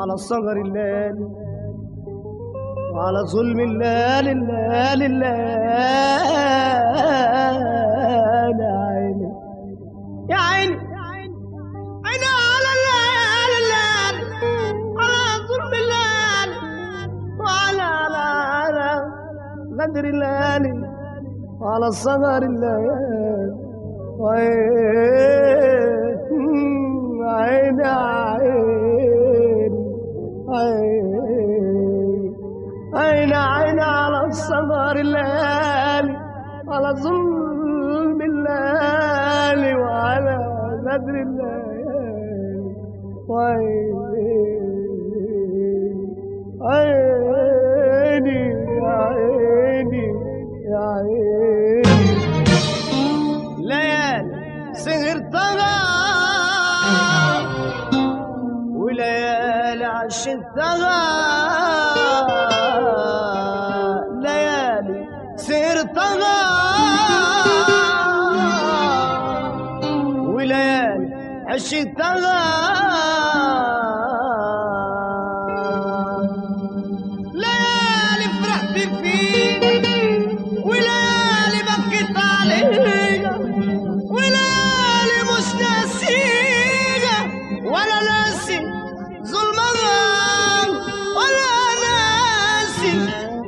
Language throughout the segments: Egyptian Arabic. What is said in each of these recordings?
على صغر الليل وعلى ظلم الليل الليل الليل يا عيني يا عيني عيني على الليل الليل على ظلم الليل وعلى على على غدر الليل وعلى صغر الليل وعين عين عين عين عين عين على الصغر الليالي على ظلم الليالي وعلى غدر الليالي وعين عيني يا عيني يا عيني ليالي سهرتها وليالي عشتها ليالي سهرتها وليالي عشتها ليالي فرحت فيك وليالي بكيت عليك وليالي مش ناسيك ولا ناسي ظلمها ولا ناسي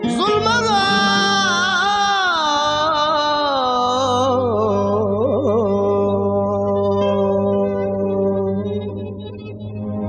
ظلمها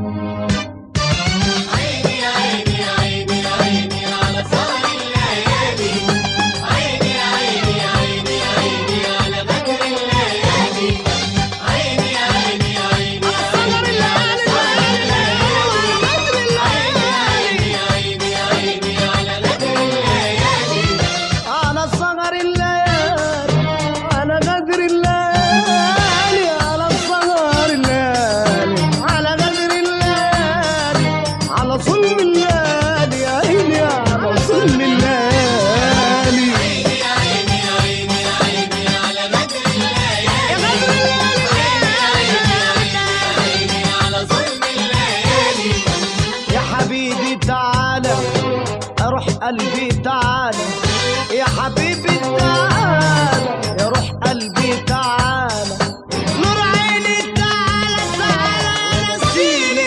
عيني عيني عيني عيني على سهر الليالي عيني عيني عيني عيني على بدر الليالي عيني عيني عيني سهر الليالي بدر الليالي عيني عيني على بدر الليالي على صغر الليالي على غدر الليالي على صغر الليالي على غدر الليالي على ظلم الليالي يا عيني على ظلم الليالي عيني عيني عيني عيني على بدر الليالي يا غدر الليالي عيني على ظلم الليالي يا حبيبي تعالى اروح قلبي تعالى يا حبيبي تعالى يا روح قلبي تعالى نور عيني تعالى تعالى نسيني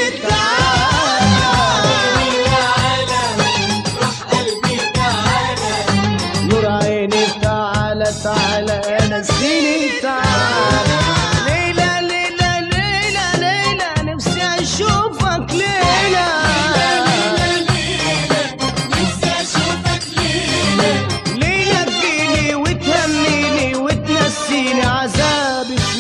تعالى روح قلبي تعالى نور عيني تعالى تعالى نسيني تعالى ليلى ليلى ليلى ليلى نفسي اشوفك ليلى نفسي اشوفك ليلة ليلى تجيني وتهنيني وتنسيني عذابك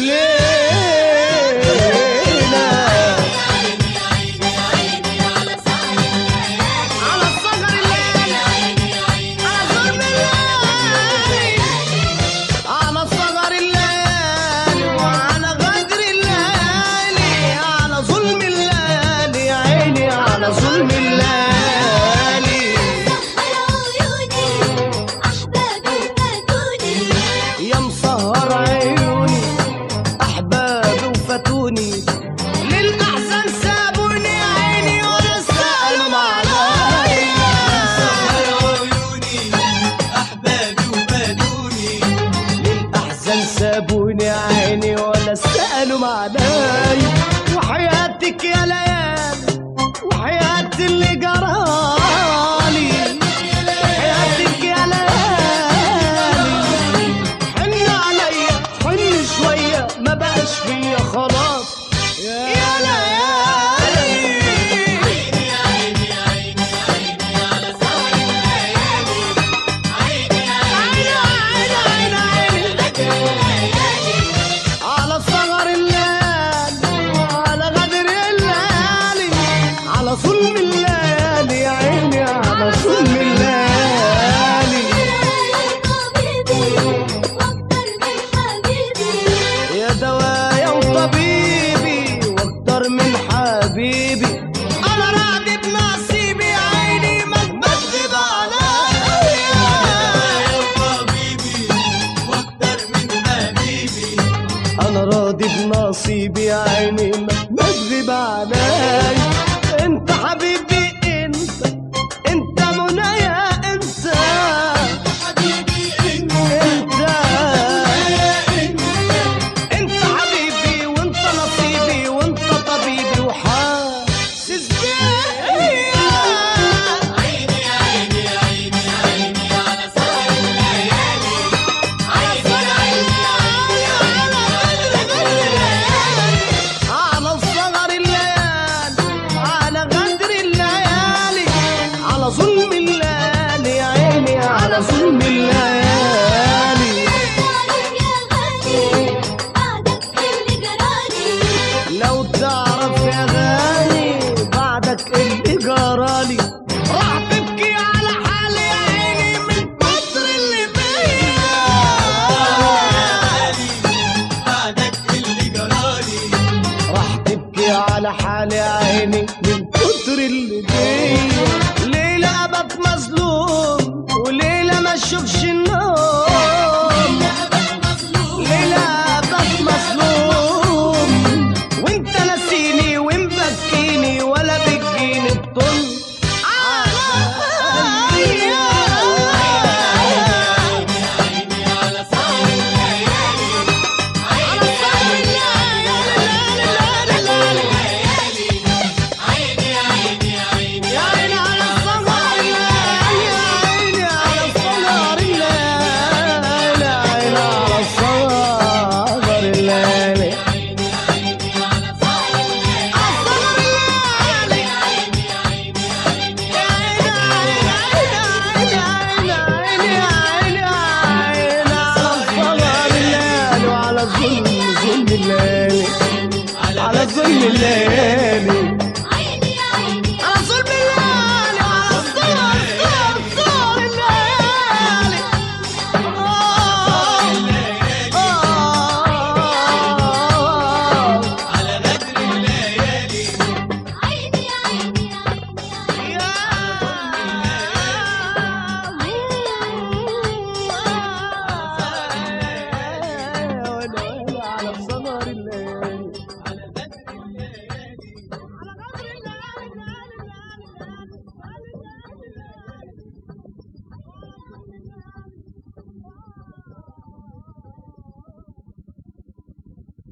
الليالي